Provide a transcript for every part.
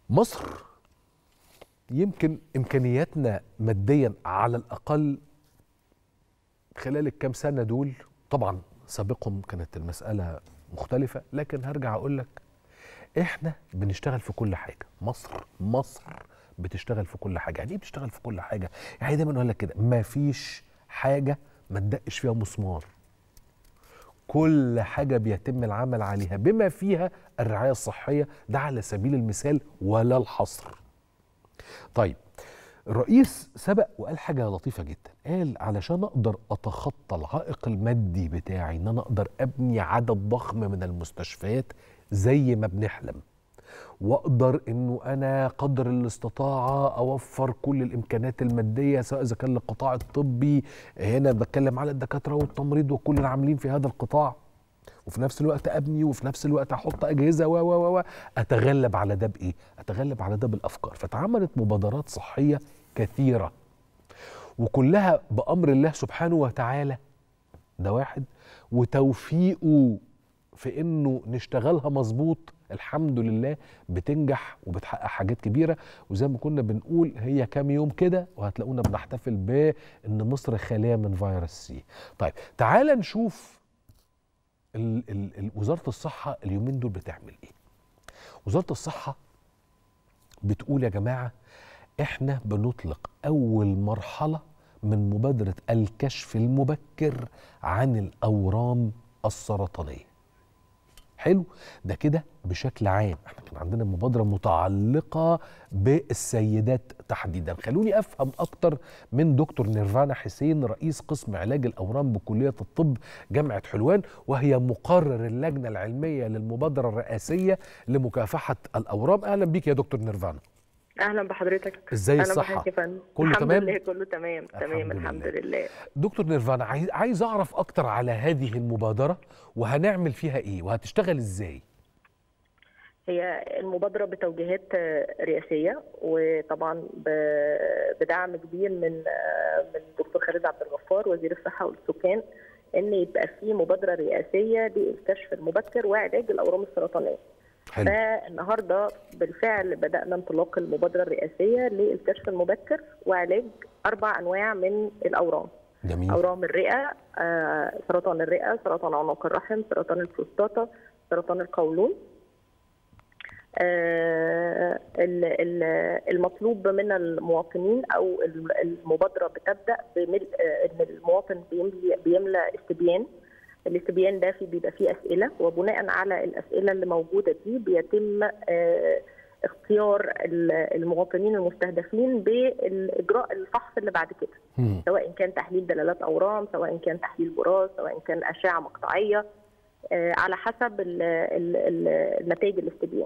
مصر يمكن امكانياتنا ماديا على الاقل خلال الكام سنه دول طبعا سابقهم كانت المساله مختلفه لكن هرجع اقول لك احنا بنشتغل في كل حاجه مصر مصر بتشتغل في كل حاجه يعني ايه بتشتغل في كل حاجه يعني دايما اقول لك كده ما فيش حاجه ما تدقش فيها مسمار كل حاجة بيتم العمل عليها بما فيها الرعاية الصحية ده على سبيل المثال ولا الحصر طيب الرئيس سبق وقال حاجة لطيفة جدا قال علشان أقدر أتخطى العائق المادي بتاعي إن أنا أقدر أبني عدد ضخم من المستشفيات زي ما بنحلم واقدر انه انا قدر الاستطاعه اوفر كل الامكانيات الماديه سواء اذا كان للقطاع الطبي هنا بتكلم على الدكاتره والتمريض وكل العاملين في هذا القطاع وفي نفس الوقت ابني وفي نفس الوقت احط اجهزه و و و اتغلب على ده بايه؟ اتغلب على ده بالافكار فتعملت مبادرات صحيه كثيره وكلها بامر الله سبحانه وتعالى ده واحد وتوفيقه في انه نشتغلها مظبوط الحمد لله بتنجح وبتحقق حاجات كبيره وزي ما كنا بنقول هي كام يوم كده وهتلاقونا بنحتفل بان مصر خاليه من فيروس سي. طيب تعال نشوف ال ال ال وزاره الصحه اليومين دول بتعمل ايه؟ وزاره الصحه بتقول يا جماعه احنا بنطلق اول مرحله من مبادره الكشف المبكر عن الاورام السرطانيه. حلو ده كده بشكل عام احنا كان عندنا مبادره متعلقه بالسيدات تحديدا خلوني افهم اكتر من دكتور نيرفانا حسين رئيس قسم علاج الاورام بكليه الطب جامعه حلوان وهي مقرر اللجنه العلميه للمبادره الرئاسيه لمكافحه الاورام اهلا بيك يا دكتور نيرفانا اهلا بحضرتك ازاي الصحه بحضرتك يا فندم كله الحمد تمام لله كله تمام تمام الحمد لله دكتور نيرفانا عايز عايز اعرف اكتر على هذه المبادره وهنعمل فيها ايه وهتشتغل ازاي هي المبادرة بتوجيهات رئاسية وطبعا ب- بدعم كبير من من الدكتور خالد عبد الغفار وزير الصحة والسكان ان يبقى في مبادرة رئاسية للكشف المبكر وعلاج الأورام السرطانية. حلو فالنهارده بالفعل بدأنا انطلاق المبادرة الرئاسية للكشف المبكر وعلاج أربع أنواع من الأورام. جميل اورام الرئه آه، سرطان الرئه سرطان عنق الرحم سرطان البروستاتا سرطان القولون آه، ال- ال- المطلوب من المواطنين او ال- المبادره بتبدا بملء آه، ان المواطن بيملي بيملى استبيان الاستبيان ده في بيبقى فيه اسئله وبناء على الاسئله اللي موجوده دي بيتم آه، اختيار ال- المواطنين المستهدفين بالاجراء الفحص اللي بعد كده مم. سواء كان تحليل دلالات اورام سواء كان تحليل براز سواء كان اشعه مقطعيه آه، على حسب ال ال ال النتائج الاستبيان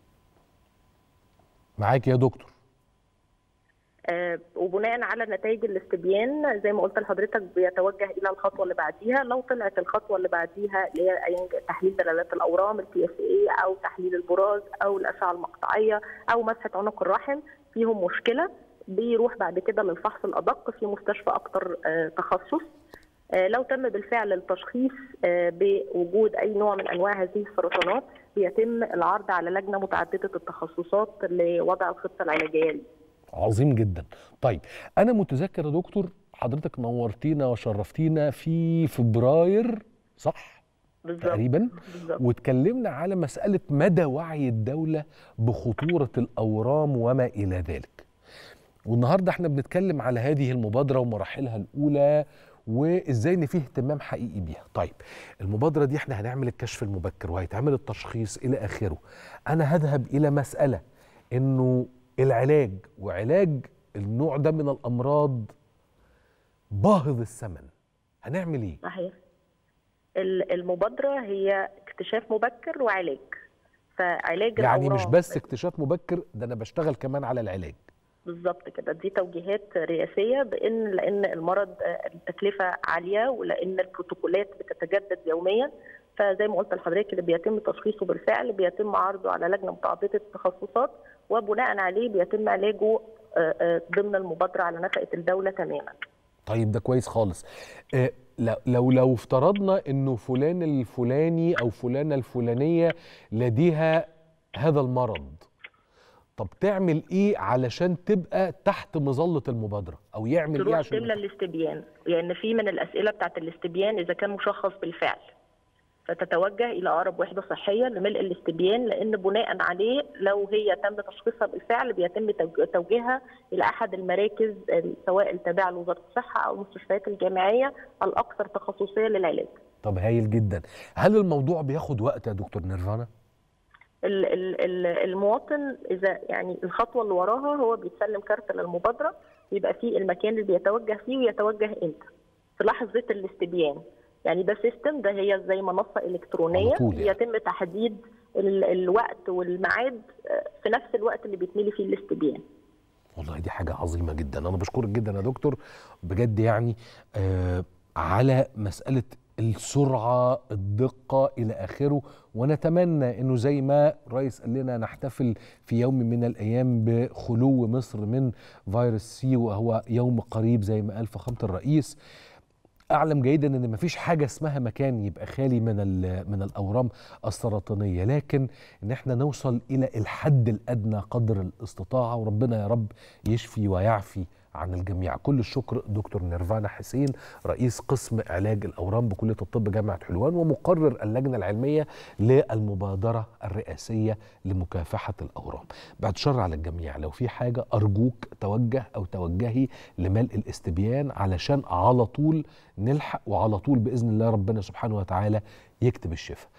معاك يا دكتور آه، وبناء على نتائج الاستبيان زي ما قلت لحضرتك بيتوجه الى الخطوه اللي بعديها لو طلعت الخطوه اللي بعديها اللي هي أي- تحليل دلالات الاورام البي اس اي او تحليل البراز او الاشعه المقطعيه او مسحه عنق الرحم فيهم مشكله بيروح بعد كده للفحص الادق في مستشفى اكتر آه، تخصص آه، لو تم بالفعل التشخيص آه، بوجود اي نوع من انواع هذه السرطانات بيتم العرض على لجنه متعدده التخصصات لوضع الخطه العلاجيه ليه. عظيم جدا طيب انا متذكر يا دكتور حضرتك نورتينا وشرفتينا في فبراير صح بالظبط تقريبا بالظبط واتكلمنا على مساله مدى وعي الدوله بخطوره الاورام وما الى ذلك والنهارده احنا بنتكلم على هذه المبادره ومراحلها الاولى وازاي ان فيه اهتمام حقيقي بيها طيب المبادره دي احنا هنعمل الكشف المبكر وهيتعمل التشخيص الى اخره انا هذهب الى مساله انه العلاج وعلاج النوع ده من الامراض باهظ الثمن هنعمل ايه صحيح ال- المبادرة هي اكتشاف مبكر وعلاج فعلاج يعني مش الأورام بس اكتشاف مبكر ده انا بشتغل كمان على العلاج بالظبط كده دي توجيهات رئاسية بأن لأن المرض آه، التكلفة عالية ولأن البروتوكولات بتتجدد يوميا فزي ما قلت لحضرتك اللي بيتم تشخيصه بالفعل بيتم عرضه على لجنة متعددة التخصصات وبناء عليه بيتم علاجه آه، آه، ضمن المبادرة على نفقة الدولة تماما طيب ده كويس خالص آه لو- لو لو افترضنا انه فلان الفلاني او فلانه الفلانيه لديها هذا المرض طب تعمل ايه علشان تبقى تحت مظله المبادره او يعمل ايه تروح عشان تملى الاستبيان لان في من الاسئله بتاعت الاستبيان اذا كان مشخص بالفعل فتتوجه الى اقرب وحده صحيه لملء الاستبيان لان بناء عليه لو هي تم تشخيصها بالفعل بيتم توج- توجيهها الى احد المراكز ال- سواء التابعه لوزاره الصحه او المستشفيات الجامعيه الاكثر تخصصيه للعلاج. طب هايل جدا هل الموضوع بياخد وقت يا دكتور نيرفانا ال- ال- ال- المواطن اذا يعني الخطوه اللي وراها هو بيتسلم كارت للمبادره يبقى فيه المكان اللي بيتوجه فيه ويتوجه امتى في لحظه الاستبيان يعني ده سيستم ده هي زي منصه الكترونيه على طول يعني. يتم تحديد ال- الوقت والميعاد آه، في نفس الوقت اللي بيتملي فيه الاستبيان والله دي حاجة عظيمة جدا أنا بشكرك جدا يا دكتور بجد يعني آه على مسألة السرعة الدقة إلى آخره ونتمنى أنه زي ما رئيس قال لنا نحتفل في يوم من الأيام بخلو مصر من فيروس سي وهو يوم قريب زي ما قال فخامة الرئيس اعلم جيدا ان مفيش حاجه اسمها مكان يبقى خالي من ال- من الاورام السرطانيه لكن ان احنا نوصل الى الحد الادنى قدر الاستطاعه وربنا يا رب يشفي ويعفي عن الجميع كل الشكر دكتور نيرفانا حسين رئيس قسم علاج الاورام بكليه الطب جامعه حلوان ومقرر اللجنه العلميه للمبادره الرئاسيه لمكافحه الاورام بعد شر على الجميع لو في حاجه ارجوك توجه او توجهي لملء الاستبيان علشان على طول نلحق وعلى طول باذن الله ربنا سبحانه وتعالى يكتب الشفاء